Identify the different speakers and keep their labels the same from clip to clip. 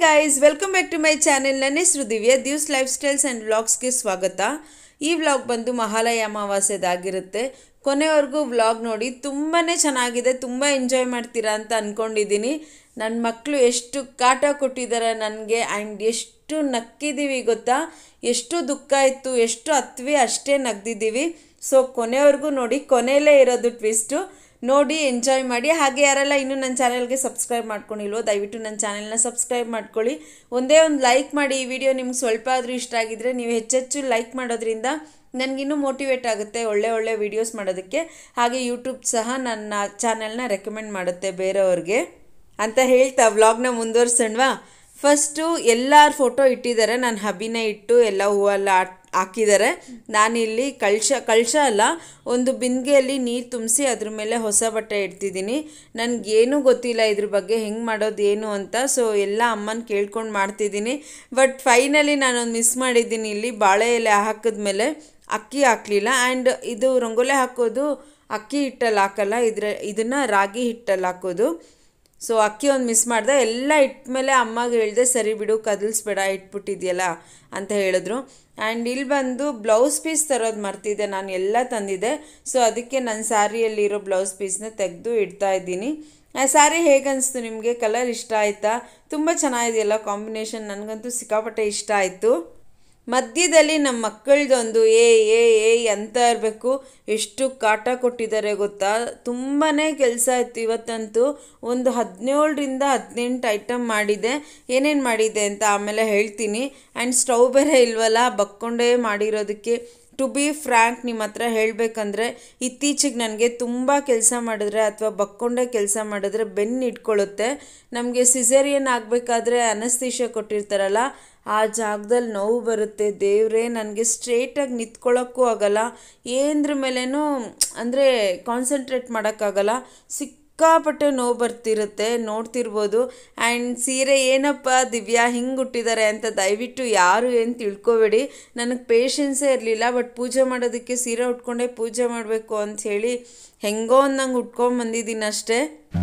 Speaker 1: Guys welcome back to my channel ನನ್ನ ಹೆಸರು Divya Divs lifestyles and ವ್ಲಾಗ್ಸ್ಗೆ ಸ್ವಾಗತ ಈ ವ್ಲಾಗ್ ಬಂದು ಮಹಾಲಯ ಅಮಾವಾಸ್ಯದಾಗಿರುತ್ತೆ ಕೊನೆವರೆಗೂ ವ್ಲಾಗ್ ನೋಡಿ ತುಂಬಾ ಚೆನ್ನಾಗಿದೆ ತುಂಬ ಎಂಜಾಯ್ ಮಾಡ್ತೀರಾ ಅಂತ ಅಂದ್ಕೊಂಡಿದ್ದೀನಿ ನನ್ನ ಮಕ್ಕಳು ಎಷ್ಟು ಕಾಟ ಕೊಟ್ಟಿದ್ದಾರೆ ನನಗೆ ಆ್ಯಂಡ್ ಎಷ್ಟು ನಕ್ಕಿದ್ದೀವಿ ಗೊತ್ತಾ ಎಷ್ಟು ದುಃಖ ಇತ್ತು ಎಷ್ಟು ಹತ್ವಿ ಅಷ್ಟೇ ನಗ್ದಿದ್ದೀವಿ ಸೊ ಕೊನೆವರೆಗೂ ನೋಡಿ ಕೊನೆಯಲ್ಲೇ ಇರೋದು ಟ್ವಿಸ್ಟು ನೋಡಿ ಎಂಜಾಯ್ ಮಾಡಿ ಹಾಗೆ ಯಾರೆಲ್ಲ ಇನ್ನೂ ನನ್ನ ಚಾನಲ್ಗೆ ಸಬ್ಸ್ಕ್ರೈಬ್ ಮಾಡ್ಕೊಂಡಿಲ್ವೋ ದಯವಿಟ್ಟು ನನ್ನ ಚಾನೆಲ್ನ ಸಬ್ಸ್ಕ್ರೈಬ್ ಮಾಡ್ಕೊಳ್ಳಿ ಒಂದೇ ಒಂದು ಲೈಕ್ ಮಾಡಿ ಈ ವಿಡಿಯೋ ನಿಮ್ಗೆ ಸ್ವಲ್ಪ ಆದರೂ ಇಷ್ಟ ಆಗಿದ್ರೆ ನೀವು ಹೆಚ್ಚೆಚ್ಚು ಲೈಕ್ ಮಾಡೋದ್ರಿಂದ ನನಗಿನ್ನೂ ಮೋಟಿವೇಟ್ ಆಗುತ್ತೆ ಒಳ್ಳೆ ಒಳ್ಳೆ ವೀಡಿಯೋಸ್ ಮಾಡೋದಕ್ಕೆ ಹಾಗೆ ಯೂಟ್ಯೂಬ್ ಸಹ ನನ್ನ ಚಾನೆಲ್ನ ರೆಕಮೆಂಡ್ ಮಾಡುತ್ತೆ ಬೇರೆಯವ್ರಿಗೆ ಅಂತ ಹೇಳ್ತಾ ವ್ಲಾಗ್ನ ಮುಂದುವರ್ಸೋಣವಾ ಫಸ್ಟು ಎಲ್ಲರ ಫೋಟೋ ಇಟ್ಟಿದ್ದಾರೆ ನಾನು ಹಬಿನ ಇಟ್ಟು ಎಲ್ಲ ಹೂವೆಲ್ಲ ಹಾಕ್- ಹಾಕಿದ್ದಾರೆ ನಾನಿಲ್ಲಿ ಕಳಶ ಕಳಶ ಅಲ್ಲ ಒಂದು ಬಿಂದಿಗೆಯಲ್ಲಿ ನೀರು ತುಂಬಿಸಿ ಅದ್ರ ಮೇಲೆ ಹೊಸ ಬಟ್ಟೆ ಇಡ್ತಿದ್ದೀನಿ ನನಗೇನು ಗೊತ್ತಿಲ್ಲ ಇದ್ರ ಬಗ್ಗೆ ಹೆಂಗೆ ಮಾಡೋದು ಏನು ಅಂತ ಸೊ ಎಲ್ಲ ಅಮ್ಮನ ಕೇಳ್ಕೊಂಡು ಮಾಡ್ತಿದ್ದೀನಿ ಬಟ್ ಫೈನಲಿ ನಾನೊಂದು ಮಿಸ್ ಮಾಡಿದ್ದೀನಿ ಇಲ್ಲಿ ಬಾಳೆ ಎಲೆ ಹಾಕಿದ್ಮೇಲೆ ಅಕ್ಕಿ ಹಾಕಲಿಲ್ಲ ಆ್ಯಂಡ್ ಇದು ರಂಗೋಲೆ ಹಾಕೋದು ಅಕ್ಕಿ ಹಿಟ್ಟಲ್ಲಿ ಹಾಕಲ್ಲ ಇದ್ರ ಇದನ್ನು ರಾಗಿ ಹಿಟ್ಟಲ್ಲಿ ಹಾಕೋದು ಸೊ ಅಕ್ಕಿ ಒಂದು ಮಿಸ್ ಮಾಡಿದೆ ಎಲ್ಲ ಇಟ್ಮೇಲೆ ಅಮ್ಮಗೆ ಹೇಳಿದೆ ಸರಿ ಬಿಡು ಕದಲ್ಸ್ಬೇಡ ಇಟ್ಬಿಟ್ಟಿದ್ಯಲ್ಲ ಅಂತ ಹೇಳಿದ್ರು ಆ್ಯಂಡ್ ಇಲ್ಲಿ ಬಂದು ಬ್ಲೌಸ್ ಪೀಸ್ ತರೋದು ಮರ್ತಿದ್ದೆ ನಾನು ಎಲ್ಲ ತಂದಿದ್ದೆ ಸೊ ಅದಕ್ಕೆ ನನ್ನ ಸ್ಯಾರಿಯಲ್ಲಿರೋ ಬ್ಲೌಸ್ ಪೀಸ್ನ ತೆಗೆದು ಇಡ್ತಾ ಇದ್ದೀನಿ ಆ ಸ್ಯಾರಿ ಹೇಗೆ ಅನಿಸ್ತು ನಿಮಗೆ ಕಲರ್ ಇಷ್ಟ ಆಯಿತಾ ತುಂಬ ಚೆನ್ನಾಗಿದೆಯಲ್ಲ ಕಾಂಬಿನೇಷನ್ ನನಗಂತೂ ಸಿಕ್ಕಾಪಟ್ಟೆ ಇಷ್ಟ ಆಯಿತು ಮಧ್ಯದಲ್ಲಿ ನಮ್ಮ ಮಕ್ಕಳದೊಂದು ಏ ಏ ಏ ಅಂತ ಇರಬೇಕು ಎಷ್ಟು ಕಾಟ ಕೊಟ್ಟಿದ್ದಾರೆ ಗೊತ್ತಾ ತುಂಬಾ ಕೆಲಸ ಇತ್ತು ಇವತ್ತಂತೂ ಒಂದು ಹದಿನೇಳರಿಂದ ಹದಿನೆಂಟು ಐಟಮ್ ಮಾಡಿದೆ ಏನೇನು ಮಾಡಿದೆ ಅಂತ ಆಮೇಲೆ ಹೇಳ್ತೀನಿ ಆ್ಯಂಡ್ ಸ್ಟವ್ ಬೇರೆ ಇಲ್ವಲ್ಲ ಬಕ್ಕೊಂಡೇ ಮಾಡಿರೋದಕ್ಕೆ ಟು ಬಿ ಫ್ರ್ಯಾಂಕ್ ನಿಮ್ಮ ಹತ್ರ ಹೇಳಬೇಕಂದ್ರೆ ಇತ್ತೀಚೆಗೆ ನನಗೆ ತುಂಬ ಕೆಲಸ ಮಾಡಿದ್ರೆ ಅಥವಾ ಬಕ್ಕೊಂಡೇ ಕೆಲಸ ಮಾಡಿದ್ರೆ ಬೆನ್ನು ಇಟ್ಕೊಳ್ಳುತ್ತೆ ನಮಗೆ ಸಿಸೇರಿಯನ್ ಆಗಬೇಕಾದ್ರೆ ಅನಸ್ತೀಶ ಕೊಟ್ಟಿರ್ತಾರಲ್ಲ ಆ ಜಾಗದಲ್ಲಿ ನೋವು ಬರುತ್ತೆ ದೇವ್ರೇ ನನಗೆ ಸ್ಟ್ರೇಟಾಗಿ ನಿಂತ್ಕೊಳ್ಳೋಕ್ಕೂ ಆಗಲ್ಲ ಏನದ್ರ ಮೇಲೇನೂ ಅಂದರೆ ಕಾನ್ಸಂಟ್ರೇಟ್ ಮಾಡೋಕ್ಕಾಗಲ್ಲ ಸಿಕ್ಕಾಪಟ್ಟೆ ನೋವು ಬರ್ತಿರುತ್ತೆ ನೋಡ್ತಿರ್ಬೋದು ಆ್ಯಂಡ್ ಸೀರೆ ಏನಪ್ಪ ದಿವ್ಯಾ ಹಿಂಗೆ ಹುಟ್ಟಿದ್ದಾರೆ ಅಂತ ದಯವಿಟ್ಟು ಯಾರು ಏನು ತಿಳ್ಕೊಬೇಡಿ ನನಗೆ ಪೇಷನ್ಸೇ ಇರಲಿಲ್ಲ ಬಟ್ ಪೂಜೆ ಮಾಡೋದಕ್ಕೆ ಸೀರೆ ಉಟ್ಕೊಂಡೇ ಪೂಜೆ ಮಾಡಬೇಕು ಅಂಥೇಳಿ ಹೆಂಗೋ ಒಂದು ನಂಗೆ ಉಟ್ಕೊಂಡು ಬಂದಿದ್ದೀನಿ ಅಷ್ಟೇ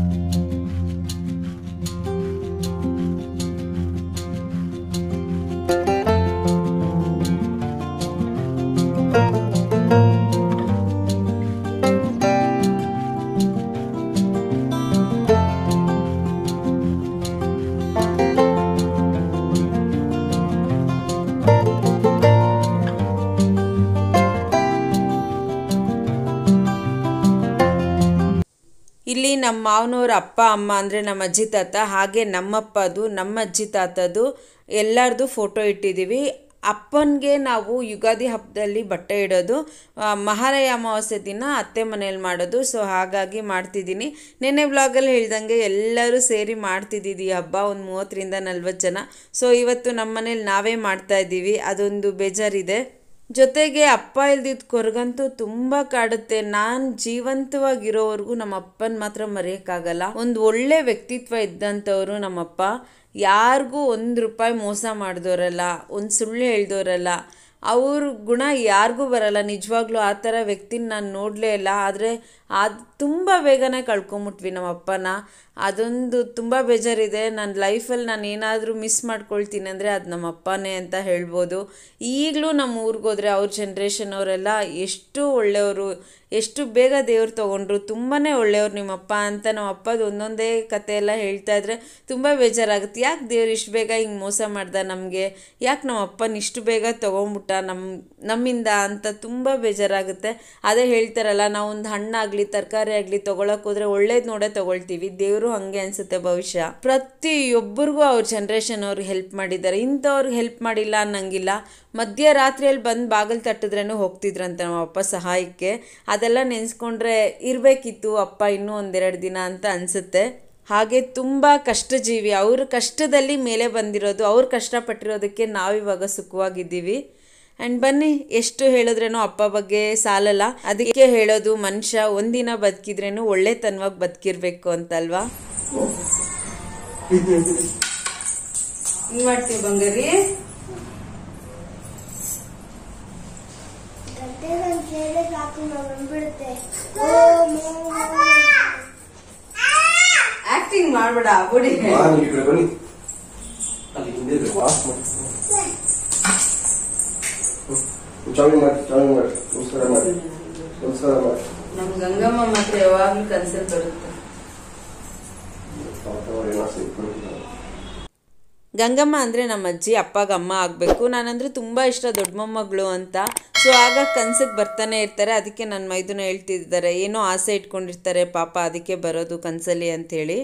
Speaker 1: ಇಲ್ಲಿ ನಮ್ಮ ಮಾವನವ್ರ ಅಪ್ಪ ಅಮ್ಮ ಅಂದರೆ ನಮ್ಮ ಅಜ್ಜಿ ತಾತ ಹಾಗೆ ನಮ್ಮಪ್ಪದು ನಮ್ಮ ಅಜ್ಜಿ ತಾತದು ಎಲ್ಲರದು ಫೋಟೋ ಇಟ್ಟಿದ್ದೀವಿ ಅಪ್ಪನಿಗೆ ನಾವು ಯುಗಾದಿ ಹಬ್ಬದಲ್ಲಿ ಬಟ್ಟೆ ಇಡೋದು ಆ, ಮಹಾಲಯ ಅಮಾವಾಸ್ಯೆ ದಿನ ಅತ್ತೆ ಮನೇಲಿ ಮಾಡೋದು ಸೊ ಹಾಗಾಗಿ ಮಾಡ್ತಿದ್ದೀನಿ ನೆನ್ನೆ ವ್ಲಾಗಲ್ಲಿ ಹೇಳ್ದಂಗೆ ಎಲ್ಲರೂ ಸೇರಿ ಮಾಡ್ತಿದ್ದೀವಿ ಈ ಹಬ್ಬ ಒಂದು ಮೂವತ್ತರಿಂದ ನಲ್ವತ್ತು ಜನ ಸೊ ಇವತ್ತು ನಮ್ಮ ಮನೇಲಿ ನಾವೇ ಮಾಡ್ತಾ ಇದ್ದೀವಿ ಅದೊಂದು ಬೇಜಾರಿದೆ ಜೊತೆಗೆ ಅಪ್ಪ ಇಲ್ದಿದ್ದ ಕೊರಗಂತೂ ತುಂಬ ಕಾಡುತ್ತೆ ನಾನು ಜೀವಂತವಾಗಿರೋವರೆಗೂ ನಮ್ಮ ಅಪ್ಪನ ಮಾತ್ರ ಮರೆಯೋಕ್ಕಾಗಲ್ಲ ಒಂದು ಒಳ್ಳೆ ವ್ಯಕ್ತಿತ್ವ ಇದ್ದಂಥವ್ರು ನಮ್ಮಪ್ಪ ಯಾರಿಗೂ ಒಂದು ರೂಪಾಯಿ ಮೋಸ ಮಾಡಿದವರಲ್ಲ ಒಂದು ಸುಳ್ಳು ಹೇಳ್ದವರಲ್ಲ ಅವ್ರ ಗುಣ ಯಾರಿಗೂ ಬರಲ್ಲ ನಿಜವಾಗ್ಲೂ ಆ ಥರ ವ್ಯಕ್ತಿನ ನಾನು ನೋಡಲೇ ಇಲ್ಲ ಆದರೆ ಅದು ತುಂಬ ಬೇಗನೆ ಕಳ್ಕೊಂಬಿಟ್ವಿ ನಮ್ಮ ಅಪ್ಪನ ಅದೊಂದು ತುಂಬ ಬೇಜಾರಿದೆ ನನ್ನ ಲೈಫಲ್ಲಿ ನಾನು ಏನಾದರೂ ಮಿಸ್ ಮಾಡ್ಕೊಳ್ತೀನಿ ಅಂದರೆ ಅದು ನಮ್ಮ ಅಪ್ಪನೇ ಅಂತ ಹೇಳ್ಬೋದು ಈಗಲೂ ನಮ್ಮ ಊರಿಗೆ ಹೋದರೆ ಅವ್ರ ಜನ್ರೇಷನ್ ಅವರೆಲ್ಲ ಎಷ್ಟು ಒಳ್ಳೆಯವರು ಎಷ್ಟು ಬೇಗ ದೇವ್ರು ತೊಗೊಂಡ್ರು ತುಂಬಾ ಒಳ್ಳೆಯವ್ರು ನಿಮ್ಮಪ್ಪ ಅಂತ ನಮ್ಮ ಅಪ್ಪದ ಒಂದೊಂದೇ ಕತೆ ಎಲ್ಲ ಹೇಳ್ತಾ ಇದ್ರೆ ತುಂಬ ಬೇಜಾರಾಗುತ್ತೆ ಯಾಕೆ ದೇವ್ರು ಇಷ್ಟು ಬೇಗ ಹಿಂಗೆ ಮೋಸ ಮಾಡ್ದ ನಮಗೆ ಯಾಕೆ ನಮ್ಮ ಅಪ್ಪನ ಇಷ್ಟು ಬೇಗ ತೊಗೊಂಬಿಟ್ಟ ನಮ್ಮ ನಮ್ಮಿಂದ ಅಂತ ತುಂಬ ಬೇಜಾರಾಗುತ್ತೆ ಅದೇ ಹೇಳ್ತಾರಲ್ಲ ನಾವು ಒಂದು ಹಣ್ಣಾಗಲಿ ತರಕಾರಿ ಆಗಲಿ ತೊಗೊಳಕ್ಕೆ ಹೋದ್ರೆ ಒಳ್ಳೇದು ನೋಡೇ ತೊಗೊಳ್ತೀವಿ ದೇವರು ಹಾಗೆ ಅನಿಸುತ್ತೆ ಭವಿಷ್ಯ ಪ್ರತಿಯೊಬ್ಬರಿಗೂ ಅವ್ರ ಜನ್ರೇಷನ್ ಅವ್ರಿಗೆ ಹೆಲ್ಪ್ ಮಾಡಿದ್ದಾರೆ ಇಂಥವ್ರಿಗೆ ಹೆಲ್ಪ್ ಮಾಡಿಲ್ಲ ಅನ್ನಂಗಿಲ್ಲ ಮಧ್ಯರಾತ್ರಿಯಲ್ಲಿ ಬಂದು ಬಾಗಿಲು ತಟ್ಟಿದ್ರೇನು ಹೋಗ್ತಿದ್ರಂತೆ ನಮ್ಮ ಅಪ್ಪ ಸಹಾಯಕ್ಕೆ ಅದೆಲ್ಲ ನೆನೆಸ್ಕೊಂಡ್ರೆ ಇರಬೇಕಿತ್ತು ಅಪ್ಪ ಇನ್ನೂ ಒಂದೆರಡು ದಿನ ಅಂತ ಅನಿಸುತ್ತೆ ಹಾಗೆ ತುಂಬ ಕಷ್ಟಜೀವಿ ಅವ್ರ ಕಷ್ಟದಲ್ಲಿ ಮೇಲೆ ಬಂದಿರೋದು ಅವ್ರು ಕಷ್ಟಪಟ್ಟಿರೋದಕ್ಕೆ ನಾವಿವಾಗ ಸುಖವಾಗಿದ್ದೀವಿ ಆ್ಯಂಡ್ ಬನ್ನಿ ಎಷ್ಟು ಹೇಳಿದ್ರೇನೋ ಅಪ್ಪ ಬಗ್ಗೆ ಸಾಲಲ್ಲ ಅದಕ್ಕೆ ಹೇಳೋದು ಮನುಷ್ಯ ಒಂದಿನ ಬದುಕಿದ್ರೇನು ಒಳ್ಳೆತನವಾಗಿ ಬದುಕಿರ್ಬೇಕು ಅಂತಲ್ವಾ ಹಿಂಗ್ ಮಾಡ್ತೀವಿ ಬಂಗಾರಿ
Speaker 2: ಗದ್ದೆ ನನ್ ಕೇಳಿ ಸಾಕು ಬಂದ್ಬಿಡುತ್ತೆ ಓಂ
Speaker 1: ಆಕ್ಟಿಂಗ್ ಮಾಡ್ಬೇಡ ಬುಡಿ
Speaker 3: ಬಾ, ನೀವು ಈ ಕಡೆ ಬನ್ನಿ ನೀರು ವಾಶ್ ಮಾಡಿ ಚಾವಿಂಗ್ ಮಾಡಿ ಚಾವಿಂಗ್ ಮಾಡಿ ನಮಸ್ಕಾರ ಮಾಡಿ ನಮಸ್ಕಾರ ಮಾಡಿ
Speaker 1: ನಮ್ ಗಂಗಮ್ಮ ಮಾತ್ರ ಯಾವಾಗ್ಲೂ ಕನ್ಸಲ್ ಬರುತ್ತೆ
Speaker 3: ಪಾಪ ಅವ್ರು ಏನೋ ಸಿಕ್ಕೊಂಡಿದ್ದಾರೆ
Speaker 1: ಗಂಗಮ್ಮ ಅಂದರೆ ನಮ್ಮ ಅಜ್ಜಿ ಅಪ್ಪಗ ಅಮ್ಮ ಆಗಬೇಕು ನಾನಂದ್ರೆ ತುಂಬ ಇಷ್ಟ ದೊಡ್ಡ ಮೊಮ್ಮಗಳು ಅಂತ ಸೊ ಆಗ ಕನ್ಸಿಗೆ ಬರ್ತಾನೆ ಇರ್ತಾರೆ ಅದಕ್ಕೆ ನನ್ನ ಮೈದುನ ಹೇಳ್ತಿದ್ದಾರೆ ಏನೋ ಆಸೆ ಇಟ್ಕೊಂಡಿರ್ತಾರೆ ಪಾಪ ಅದಕ್ಕೆ ಬರೋದು ಕನ್ಸಲ್ಲಿ ಅಂಥೇಳಿ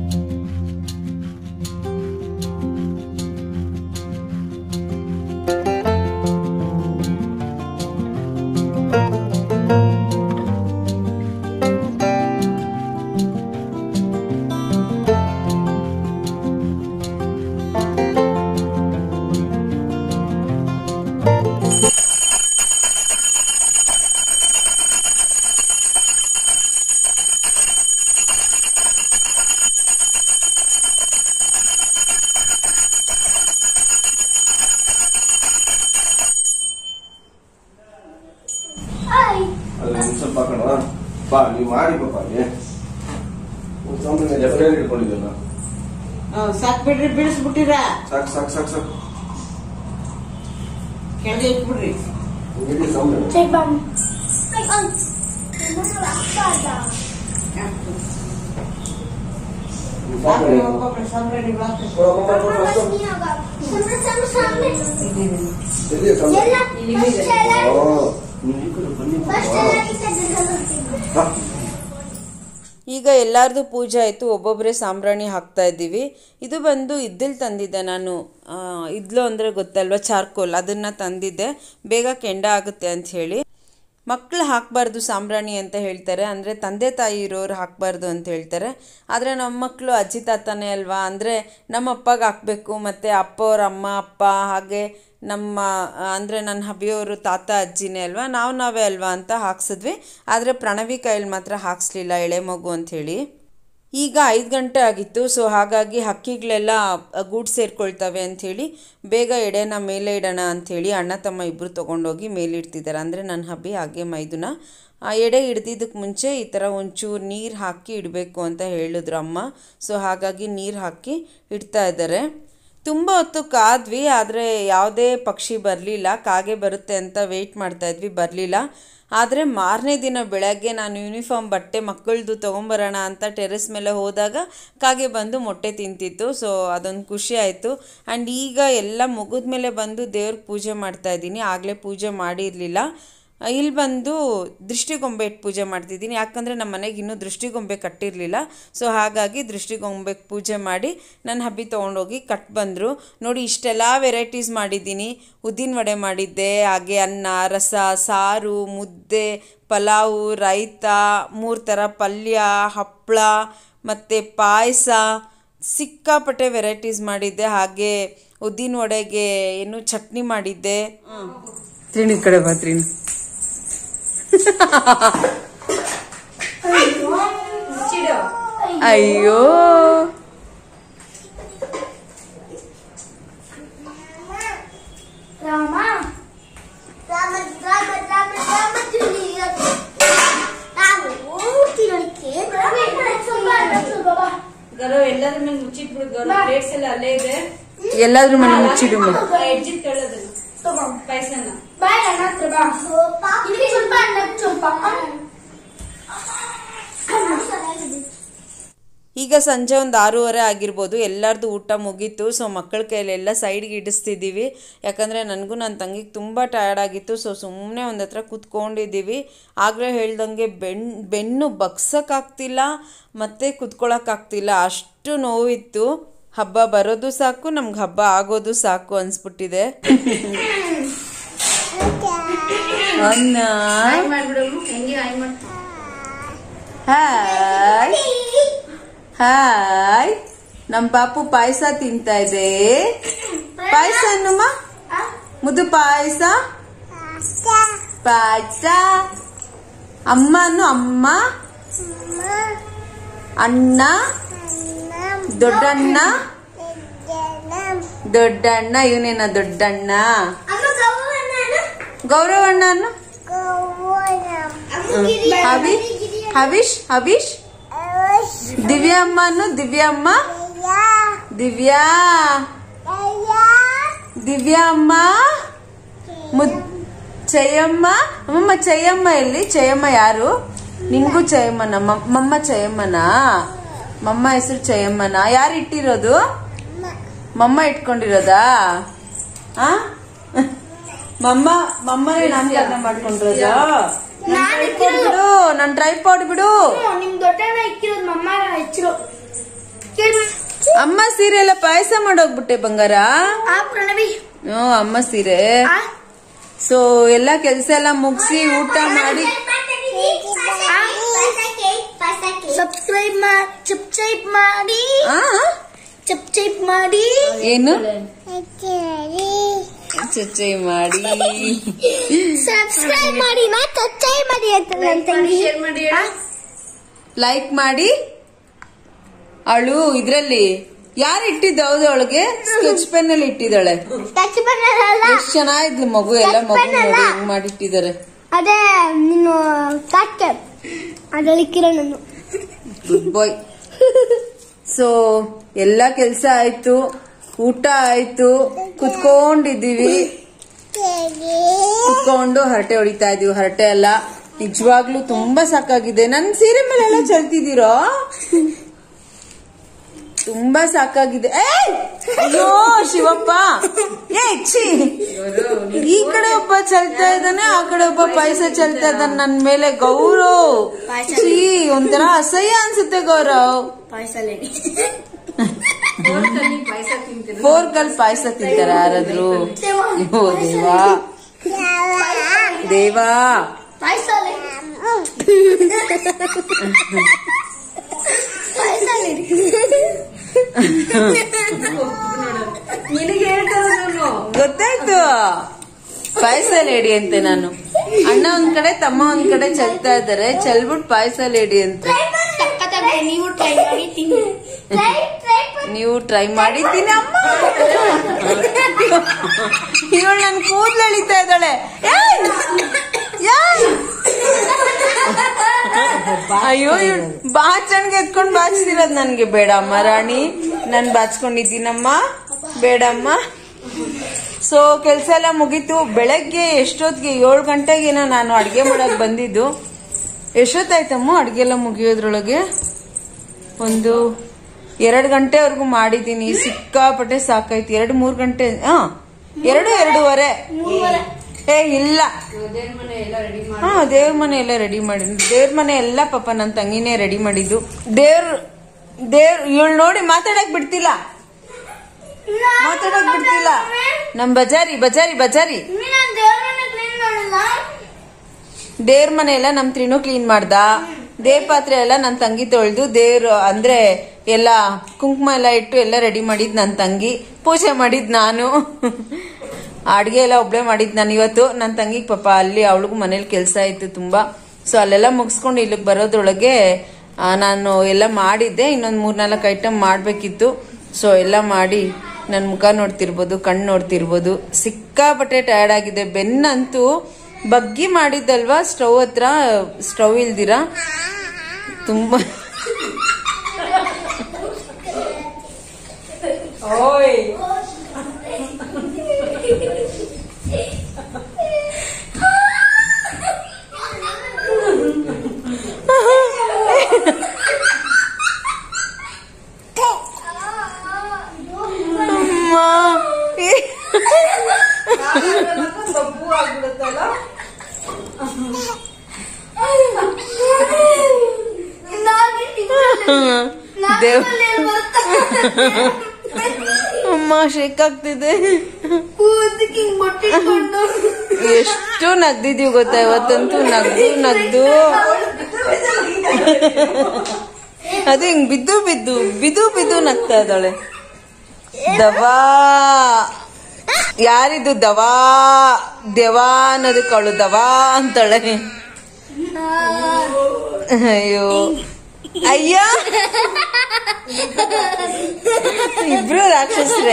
Speaker 2: Ay,
Speaker 3: ಅಲ್ಲಿ ಒಂದು ಸ್ವಲ್ಪ ಹಾಕೋಣ ಬಾ ನೀವು ಮಾಡಿ ಪಾಪ ಅಲ್ಲಿ ಒಂದು ಸಾಂಬ್ರಾಣಿ ಲೆಫ್ಟ್ ಹ್ಯಾಂಡ್ ಇಟ್ಕೊಂಡಿದ್ದೀನ
Speaker 4: ಸಾಕ್ ಬಿಡ್ರಿ ಬಿಡಿಸ್ಬಿಟ್ಟಿರ
Speaker 3: ಸಾಕು ಸಾಕು ಸಾಕು ಸಾಕು
Speaker 4: ಕೆಳಗೆ ಇಟ್ಬಿಡ್ರಿ
Speaker 3: ಇಡೀ ಸಾಂಬ್ರಾಣಿ
Speaker 2: take bum. Take on. Mana apa
Speaker 3: ನೀವು ಸಾಂಬ್ರಾಣಿ ಹಾಕು.
Speaker 4: ಒಬ್ಬೊಬ್ರು ಸಾಂಬ್ರಾಣಿ ಬಾಕ್ಸ್
Speaker 3: ಕೊಡು, ಕೊಡು, ಕೊಡು, ಕೊಡು,
Speaker 2: Mama
Speaker 3: ಕೊಡು.
Speaker 2: sini agak. Sama sama sama.
Speaker 3: ಎಲ್ಲಿ ಸಾಂಬ್ರಾಣಿ?
Speaker 2: Yalla. First jalan.
Speaker 3: ಓ, ನೀವು ಈ ಕಡೆ ಬನ್ನಿ
Speaker 2: First
Speaker 3: ಪಾಪ.
Speaker 2: jalan kita jalan.
Speaker 3: ಬಾ.
Speaker 1: ಈಗ ಎಲ್ಲಾರ್ದು ಪೂಜೆ ಆಯಿತು ಒಬ್ಬೊಬ್ಬರೇ ಸಾಂಬ್ರಾಣಿ ಹಾಕ್ತಾ ಇದ್ದೀವಿ ಇದು ಬಂದು ಇದ್ದಿಲ್ ತಂದಿದ್ದೆ ನಾನು ಆ, ಇದ್ಲು ಅಂದರೆ ಗೊತ್ತಲ್ವ ಚಾರ್ಕೋಲ್ ಅದನ್ನು ತಂದಿದ್ದೆ ಬೇಗ ಕೆಂಡ ಆಗುತ್ತೆ ಅಂತ ಹೇಳಿ ಮಕ್ಕಳು ಹಾಕಬಾರ್ದು ಸಾಂಬ್ರಾಣಿ ಅಂತ ಹೇಳ್ತಾರೆ ಅಂದರೆ ತಂದೆ ತಾಯಿ ಇರೋರು ಹಾಕಬಾರ್ದು ಅಂತ ಹೇಳ್ತಾರೆ ಆದರೆ ನಮ್ಮ ಮಕ್ಕಳು ಅಜ್ಜಿ ತಾತನೇ ಅಲ್ವಾ ಅಂದರೆ ನಮ್ಮ ಅಪ್ಪಗೆ ಹಾಕಬೇಕು ಮತ್ತು ಅಪ್ಪ ಅವ್ರ ಅಮ್ಮ ಅಪ್ಪ ಹಾಗೆ ನಮ್ಮ ಅಂದರೆ ನನ್ನ ಹಬಿಯವರು ತಾತ ಅಜ್ಜಿನೇ ಅಲ್ವಾ ನಾವು ನಾವೇ ಅಲ್ವಾ ಅಂತ ಹಾಕ್ಸಿದ್ವಿ ಆದರೆ ಪ್ರಣವಿ ಕೈಯಲ್ಲಿ ಮಾತ್ರ ಹಾಕ್ಸ್ಲಿಲ್ಲ ಎಳೆ ಮಗು ಅಂಥೇಳಿ ಈಗ ಐದು ಗಂಟೆ ಆಗಿತ್ತು ಸೊ ಹಾಗಾಗಿ ಹಕ್ಕಿಗಳೆಲ್ಲ ಗೂಡು ಸೇರ್ಕೊಳ್ತವೆ ಅಂಥೇಳಿ ಬೇಗ ಎಡೆನ ಮೇಲೆ ಇಡೋಣ ಅಂಥೇಳಿ ಅಣ್ಣ ತಮ್ಮ ಇಬ್ಬರು ತೊಗೊಂಡೋಗಿ ಮೇಲಿಡ್ತಿದ್ದಾರೆ ಅಂದರೆ ನನ್ನ ಹಬ್ಬಿ ಹಾಗೆ ಮೈದುನ ಆ ಎಡೆ ಹಿಡ್ದಿದ್ದಕ್ಕೆ ಮುಂಚೆ ಈ ಥರ ಒಂಚೂರು ನೀರು ಹಾಕಿ ಇಡಬೇಕು ಅಂತ ಹೇಳಿದ್ರು ಅಮ್ಮ ಸೊ ಹಾಗಾಗಿ ನೀರು ಹಾಕಿ ಇಡ್ತಾ ಇದ್ದಾರೆ ತುಂಬ ಹೊತ್ತು ಕಾದ್ವಿ ಆದರೆ ಯಾವುದೇ ಪಕ್ಷಿ ಬರಲಿಲ್ಲ ಕಾಗೆ ಬರುತ್ತೆ ಅಂತ ವೆಯ್ಟ್ ಮಾಡ್ತಾ ಇದ್ವಿ ಬರಲಿಲ್ಲ ಆದರೆ ಮಾರನೇ ದಿನ ಬೆಳಗ್ಗೆ ನಾನು ಯೂನಿಫಾರ್ಮ್ ಬಟ್ಟೆ ಮಕ್ಕಳದು ತೊಗೊಂಬರೋಣ ಅಂತ ಟೆರೆಸ್ ಮೇಲೆ ಹೋದಾಗ ಕಾಗೆ ಬಂದು ಮೊಟ್ಟೆ ತಿಂತಿತ್ತು ಸೊ ಅದೊಂದು ಖುಷಿ ಆಯಿತು ಆ್ಯಂಡ್ ಈಗ ಎಲ್ಲ ಮುಗಿದ ಮೇಲೆ ಬಂದು ದೇವ್ರ ಪೂಜೆ ಮಾಡ್ತಾ ಇದ್ದೀನಿ ಆಗಲೇ ಪೂಜೆ ಮಾಡಿರಲಿಲ್ಲ ಇಲ್ಲಿ ಬಂದು ದೃಷ್ಟಿಗೊಂಬೆ ಇಟ್ಟು ಪೂಜೆ ಮಾಡ್ತಿದ್ದೀನಿ ಯಾಕಂದರೆ ನಮ್ಮ ಮನೆಗೆ ಇನ್ನೂ ದೃಷ್ಟಿಗೊಂಬೆ ಕಟ್ಟಿರಲಿಲ್ಲ ಸೊ ಹಾಗಾಗಿ ದೃಷ್ಟಿಗೊಂಬೆಗೆ ಪೂಜೆ ಮಾಡಿ ನನ್ನ ಹಬ್ಬಿ ತೊಗೊಂಡೋಗಿ ಕಟ್ ಬಂದರು ನೋಡಿ ಇಷ್ಟೆಲ್ಲ ವೆರೈಟೀಸ್ ಮಾಡಿದ್ದೀನಿ ಉದ್ದಿನ ವಡೆ ಮಾಡಿದ್ದೆ ಹಾಗೆ ಅನ್ನ ರಸ ಸಾರು ಮುದ್ದೆ ಪಲಾವು ರೈತ ಮೂರು ಥರ ಪಲ್ಯ ಹಪ್ಪಳ ಮತ್ತು ಪಾಯಸ ಸಿಕ್ಕಾಪಟ್ಟೆ ವೆರೈಟೀಸ್ ಮಾಡಿದ್ದೆ ಹಾಗೆ ಉದ್ದಿನ ವಡೆಗೆ ಏನು ಚಟ್ನಿ ಮಾಡಿದ್ದೆ ತ್ರೀಣಿ ಕಡೆ ಬಾ ತ್ರೀಣಿ ಅಯ್ಯೋ
Speaker 2: Rama. Rama, Rama, Rama, Rama, Juliet. Tahu, tidak ke? Rama, coba, coba.
Speaker 5: Gaurav ಎಲ್ಲಾದ್ರ ಮೇಲೆ ಮುಚ್ಚಿಟ್ಬಿಡು ಗೌರವ್ ಪ್ಲೇಟ್ಸ್ ಎಲ್ಲ ಅಲ್ಲೇ ಇದೆ
Speaker 1: ಎಲ್ಲಾದ್ರೂ ಮನೆ ಮುಚ್ಚಿಡು ಮಗ.
Speaker 5: ಎಡ್ಜಿಟ್ ಕೇಳೋದನ್ನ
Speaker 2: Coba.
Speaker 5: ಪಾಯಸನ
Speaker 2: Baik, anak terbang. Ini coba, anak coba.
Speaker 1: ಈಗ ಸಂಜೆ ಒಂದು ಆರೂವರೆ ಆಗಿರ್ಬೋದು ಎಲ್ಲರದು ಊಟ ಮುಗೀತು ಸೊ ಮಕ್ಕಳ ಕೈಲೆಲ್ಲ ಸೈಡ್ಗೆ ಇಡಿಸ್ತಿದ್ದೀವಿ ಯಾಕಂದರೆ ನನಗೂ ನನ್ನ ತಂಗಿಗೆ ತುಂಬ ಟಯರ್ಡ್ ಆಗಿತ್ತು ಸೊ ಸುಮ್ಮನೆ ಒಂದು ಹತ್ರ ಕೂತ್ಕೊಂಡಿದ್ದೀವಿ ಆಗಲೇ ಹೇಳ್ದಂಗೆ ಬೆನ್ ಬೆನ್ನು ಬಗ್ಸೋಕ್ಕಾಗ್ತಿಲ್ಲ ಮತ್ತು ಕುತ್ಕೊಳ್ಳೋಕ್ಕಾಗ್ತಿಲ್ಲ ಅಷ್ಟು ನೋವಿತ್ತು ಹಬ್ಬ ಬರೋದು ಸಾಕು ನಮ್ಗೆ ಹಬ್ಬ ಆಗೋದು ಸಾಕು ಅನ್ಸ್ಬಿಟ್ಟಿದೆ ಅನ್ನ
Speaker 5: ಮಾಡ್ಬಿಡೋರು ಹೆಂಗೆ ಆಯ್ ಮಾಡ್ತೀನಿ
Speaker 1: ಹಾಯ್ ಹಾಯ್ ನಮ್ಮ ಪಾಪು ಪಾಯಸ ತಿಂತಾ ಇದೆ ಪಾಯಸ ಅನ್ನಮ್ಮ ಮುದ್ದು ಪಾಯಸ ಪಾಯಸ ಅಮ್ಮ ಅನ್ನು ಅಮ್ಮ ಅಣ್ಣ ದೊಡ್ಡಣ್ಣ ದೊಡ್ಡಣ್ಣ ಇವನೇನ ದೊಡ್ಡಣ್ಣ
Speaker 2: Anu kamu mana?
Speaker 1: ಗೌರವಣ್ಣ ಅನ್ನು
Speaker 2: Aku kiri.
Speaker 1: ಹವಿ ಹವಿಶ್ ಹವಿಶ್ ದಿವ್ಯಾ ಅಮ್ಮ ಅನ್ನು ದಿವ್ಯಾ ಅಮ್ಮ ದಿವ್ಯಾ ದಿವ್ಯಾ ಅಮ್ಮ ಮುದ್ ಚಯಮ್ಮ ಅಮ್ಮಮ್ಮ ಚಯಮ್ಮ ಎಲ್ಲಿ ಚಯಮ್ಮ ಯಾರು ನಿನ್ಗೂ ಚಯಮ್ಮನ ಮ- ಮಮ್ಮ ಚಯಮ್ಮನಾ ಮಮ್ಮ ಹೆಸರು ಚಯಮ್ಮನ ಯಾರು ಇಟ್ಟಿರೋದು ಮಮ್ಮ ಇಟ್ಕೊಂಡಿರೋದಾ ಆ ಮಮ್ಮ ಮಮ್ಮನೇ ನಾಮಕರಣ ಮಾಡ್ಕೊಂಡಿರೋದು ನನ್ ಟ್ರೈಪಾಡ್ ಬಿಡು ನನ್ ಟ್ರೈಪಾಡ್ ಬಿಡು
Speaker 2: ನಿಮ್ ದೊಡ್ಡಣ್ಣ ಇಕ್ಕಿರೋದು ಮಮ್ಮ ಹೆಚ್ಚರು
Speaker 1: ಅಮ್ಮ ಸೀರೆ ಎಲ್ಲ ಪಾಯಸ ಮಾಡೋಗ್ಬಿಟ್ಟೆ ಬಂಗಾರ
Speaker 2: ಆ ಪ್ರಣವಿ
Speaker 1: ಹ್ಞೂ ಅಮ್ಮ ಸೀರೆ ಸೊ ಎಲ್ಲ ಕೆಲ್ಸ ಎಲ್ಲ ಮುಗಿಸಿ ಊಟ ಮಾಡಿ
Speaker 2: ಸಬ್ಸ್ಕ್ರೈಬ್ ಮಾಡಿ ಸಬ್ಸ್ಕ್ರೈಬ್ ಮಾಡಿ
Speaker 1: ಆ
Speaker 2: ಸಬ್ಸ್ಕ್ರೈಬ್ ಮಾಡಿ
Speaker 1: ಏನು ಚಚ್ಚೈ ಮಾಡಿ
Speaker 2: ಸಬ್ಸ್ಕ್ರೈಬ್ ಮಾಡಿ ನಾ ಸಬ್ಸ್ಕ್ರೈಬ್ ಮಾಡಿ ಅಂತ ನನ್ನ ತಂಗಿ
Speaker 5: ಶೇರ್ ಮಾಡಿ ಹೇಳು.
Speaker 1: ಲೈಕ್ ಮಾಡಿ ಅವಳು ಇದ್ರಲ್ಲಿ ಯಾರು ಇಟ್ಟಿದ್ದ ಹೌದು ಅವಳಿಗೆ ಸ್ಕೆಚ್ ಪೆನ್ ಅಲ್ಲಿ ಇಟ್ಟಿದ್ದಾಳೆ
Speaker 2: ಟಚ್ ಬರಲ್ಲ
Speaker 1: ಎಷ್ಟ್ ಚೆನ್ನಾಗಿದ್ಲು ಮಗು ಎಲ್ಲ ಮಗು ನೋಡಿ ಹೆಂಗ್ ಮಾಡಿಟ್ಟಿದ್ದಾರೆ
Speaker 2: ಅದೇ ನೀನು ಕಾಟ್ಕೆ ಅದ್ರಲ್ಲಿ ಇಕ್ಕಿರೋ ನಾನು
Speaker 1: ಗುಡ್ ಬಾಯ್ ಸೊ ಎಲ್ಲ ಕೆಲ್ಸ ಆಯ್ತು ಊಟ ಆಯ್ತು ಕುತ್ಕೊಂಡಿದೀವಿ ಕುತ್ಕೊಂಡು ಹರಟೆ ಹೊಡಿತಾ ಇದೀವಿ ಹರಟೆ ಎಲ್ಲ ನಿಜವಾಗ್ಲೂ ತುಂಬಾ ಸಾಕಾಗಿದೆ ನನ್ ಸೀರೆ ಮೇಲೆ ಎಲ್ಲ ಚಲ್ತಿದ್ದೀರೋ ತುಂಬಾ ಸಾಕಾಗಿದೆ ಏ! ಅಯ್ಯೋ ಶಿವಪ್ಪ ಏ ಛೀ ಈ ಕಡೆ ಒಬ್ಬ ಚಲ್ತಾ ಇದ್ದಾನೆ ಆ ಕಡೆ ಒಬ್ಬ ಪಾಯಸ ಚಲ್ತಾ ಇದ್ದಾನೆ ನನ್ ಮೇಲೆ ಗೌರವ್ ಛೀ ಒಂಥರ ಅಸಹ್ಯ ಅನ್ಸುತ್ತೆ ಗೌರವ್
Speaker 5: ಹೋಟ್ಲಲ್ಲಿ ಪಾಯಸ ತಿಂತೀನಿ
Speaker 1: ಫೋರ್ ಕಲ್ ಪಾಯಸ ತಿಂತಾರ ಯಾರಾದ್ರು ಅಯ್ಯೋ ದೇವಾ ದೇವಾ
Speaker 2: ಪಾಯಸ
Speaker 5: ನಿನಗೆ ಹೇಳ್ತಾರೆ ನಾನು
Speaker 1: ಗೊತ್ತಾಯ್ತು ಪಾಯಸ ಲೇಡಿ ಅಂತೆ ನಾನು ಅಣ್ಣ ಒಂದ್ ಕಡೆ ತಮ್ಮ ಒಂದ್ ಕಡೆ ಚಲ್ತಾ ಇದಾರೆ ಚಲ್ಬಿಟ್ ಪಾಯಸ ಲೇಡಿ ಅಂತ
Speaker 2: ನೀವು ಟ್ರೈ ಮಾಡಿ ತಿನ್ನಿ ಟ್ರೈ ಟ್ರೈ
Speaker 1: ನೀವು ಟ್ರೈ ಮಾಡಿದ್ದೀನಿ ಅಮ್ಮ ಇವಳು ನನ್ ಕೂದ್ಲು ಎಳಿತಾ ಇದ್ದಾಳೆ ಏಯ್! ಏಯ್! ಅಯ್ಯೋ ಇವ್ಳು ಬಾಚಣ್ಗೆ ಎತ್ಕೊಂಡ್ ಬಾಚ್ತಿರೋದ್ ನನ್ಗೆ ಬೇಡ ಅಮ್ಮ ರಾಣಿ ನಾನ್ ಬಾಚ್ಕೊಂಡಿದ್ದೀನಮ್ಮ ಬೇಡಮ್ಮ ಸೊ ಕೆಲ್ಸ ಎಲ್ಲ ಮುಗೀತು ಬೆಳಗ್ಗೆ ಎಷ್ಟೊತ್ತಿಗೆ ಏಳು ಗಂಟೆಗೇನೋ ನಾನು ಅಡ್ಗೆ ಮಾಡಕ್ ಬಂದಿದ್ದು ಎಷ್ಟೊತ್ತಾಯ್ತಮ್ಮ ಅಡ್ಗೆ ಎಲ್ಲ ಮುಗಿಯೋದ್ರೊಳಗೆ ಒಂದು ಎರಡು ಗಂಟೆವರೆಗೂ ಮಾಡಿದ್ದೀನಿ ಸಿಕ್ಕಾಪಟ್ಟೆ ಸಾಕಾಯ್ತು ಎರಡು ಮೂರು ಗಂಟೆ ಹಾ ಎರಡು ಎರಡೂವರೆ ಏ ಇಲ್ಲ
Speaker 5: ದೇವ್ರ ಮನೆ ಎಲ್ಲ ರೆಡಿ ಮಾಡಿ
Speaker 1: ಹಾ ದೇವ್ರ ಮನೆ ಎಲ್ಲ ರೆಡಿ ಮಾಡಿದ್ದು ದೇವ್ರ ಮನೆ ಎಲ್ಲ ಪಾಪ ನನ್ನ ತಂಗಿನೇ ರೆಡಿ ಮಾಡಿದ್ದು ದೇವ್ರ ದೇವ್ರ ಇವಳು ನೋಡಿ ಮಾತಾಡಕ್ ಬಿಡ್ತಿಲ್ಲ ಮಾತಾಡಕ್ ಬಿಡ್ತಿಲ್ಲ ನಮ್ ಬಜಾರಿ ಬಜಾರಿ ಬಜಾರಿ
Speaker 2: ನಾನು ದೇವರನ್ನ ಕ್ಲೀನ್ ಮಾಡಲ್ಲ
Speaker 1: ದೇವ್ರ ಮನೆ ಎಲ್ಲ ನಮ್ ತ್ರಿನು ಕ್ಲೀನ್ ಮಾಡ್ದ ದೇವ್ರ ಪಾತ್ರೆ ಎಲ್ಲ ನನ್ ತಂಗಿ ತೊಳ್ದು ದೇವ್ರ ಅಂದ್ರೆ ಎಲ್ಲ ಕುಂಕುಮ ಎಲ್ಲ ಇಟ್ಟು ಎಲ್ಲ ರೆಡಿ ಮಾಡಿದ್ ನನ್ ತಂಗಿ ಪೂಜೆ ಮಾಡಿದ್ ನಾನು ಅಡ್ಗೆ ಎಲ್ಲ ಒಬ್ಳೆ ಮಾಡಿದ್ ನಾನು ಇವತ್ತು ನನ್ ತಂಗಿಗ್ ಪಾಪ ಅಲ್ಲಿ ಅವಳಿಗೂ ಮನೇಲಿ ಕೆಲಸ ಇತ್ತು ತುಂಬಾ ಸೊ ಅಲ್ಲೆಲ್ಲ ಮುಗಿಸ್ಕೊಂಡು ಇಲ್ಲಿಗೆ ಬರೋದ್ರೊಳಗೆ ಆ, ನಾನು ಎಲ್ಲ ಮಾಡಿದ್ದೆ ಇನ್ನೊಂದ್ ಮೂರ್ನಾಲ್ಕು ಐಟಮ್ ಮಾಡ್ಬೇಕಿತ್ತು ಸೊ ಎಲ್ಲ ಮಾಡಿ ನನ್ನ ಮುಖ ನೋಡ್ತಿರ್ಬೋದು ಕಣ್ಣು ನೋಡ್ತಿರ್ಬೋದು ಸಿಕ್ಕಾಪಟ್ಟೆ ಟಯರ್ಡ್ ಆಗಿದೆ ಬೆನ್ನಂತೂ ಬಗ್ಗಿ ಮಾಡಿದ್ದಲ್ವಾ ಸ್ಟವ್ ಹತ್ರ ಸ್ಟವ್ ಇಲ್ದಿರ ತುಂಬಾ ಓಯ್ ಅಮ್ಮ
Speaker 5: ಕಬ್ಬು ಆಗ್ಬಿಡುತ್ತಲ್ಲ
Speaker 1: ದೇವ್ ಅಮ್ಮ ಶೇಕ್ ಆಗ್ತಿದೆ ಎಷ್ಟು ನಗ್ದಿದೀವಿ ಗೊತ್ತಾ ಇವತ್ತಂತೂ ನಗ್ದು ನಗ್ದು ಅದು ಹಿಂಗ್ ಬಿದ್ದು ಬಿದ್ದು ಬಿದ್ದು ಬಿದ್ದು ನಗ್ತಾ ಇದ್ದಾಳೆ ದವಾ ಯಾರಿದು ದವಾ ದೆವಾ ಅನ್ನೋದಕ್ಕೆ ಅವಳು ದವಾ ಅಂತಾಳೆ ಅಯ್ಯೋ ಅಯ್ಯ ಇಬ್ರು ರಾಕ್ಷಸ್ರೆ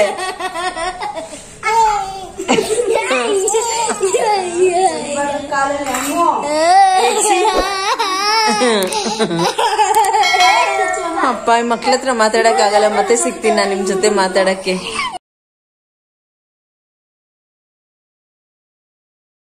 Speaker 1: ಅಪ್ಪ ಈ ಮಕ್ಳ ಹತ್ರ ಮಾತಾಡಕ್ ಆಗಲ್ಲ ಮತ್ತೆ ಸಿಗ್ತೀನಿ ನಾನು ನಿಮ್ ಜೊತೆ ಮಾತಾಡಕ್ಕೆ